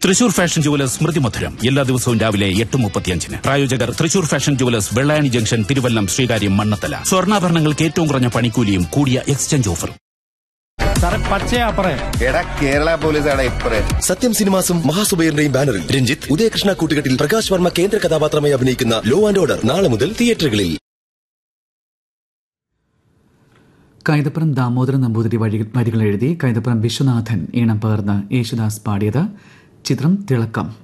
Thrissur fashion jewellers സ്മൃതി മധുരം എല്ലാ ദിവസവും രാവിലെ എട്ട് മുപ്പത്തിയഞ്ചിന് പ്രായോജകർ Thrissur fashion jewellers Vellayani junction Thiruvallam Sreekaryam Mannanthala സ്വർണ്ണാഭരണങ്ങൾക്ക് ഏറ്റവും കുറഞ്ഞ പണിക്കൂലിയും കൂടിയ എക്സ്ചേഞ്ച് ഓഫറും സാറേ പച്ചയാപ്പറേ എടാ കേരള പോലീസാണ് ഇപ്പറേ സത്യം സിനിമാസും മഹാസുബൈറിന്റെയും ബാനറിൽ രഞ്ജിത്ത് ഉദയകൃഷ്ണ കൂട്ടുകെട്ടിൽ പ്രകാശ് വർമ്മ കേന്ദ്ര കഥാപാത്രമായി അഭിനയിക്കുന്ന ലോ ആൻഡ് ഓർഡർ നാളെ മുതൽ തിയേറ്ററുകളിൽ കൈതപ്പുറം ദാമോദരൻ നമ്പൂതിരി വഴി വരികൾ എഴുതി കൈതപ്പുറം വിശ്വനാഥൻ ഈണം പകർന്ന് യേശുദാസ് പാടിയത് ചിത്രം തിളക്കം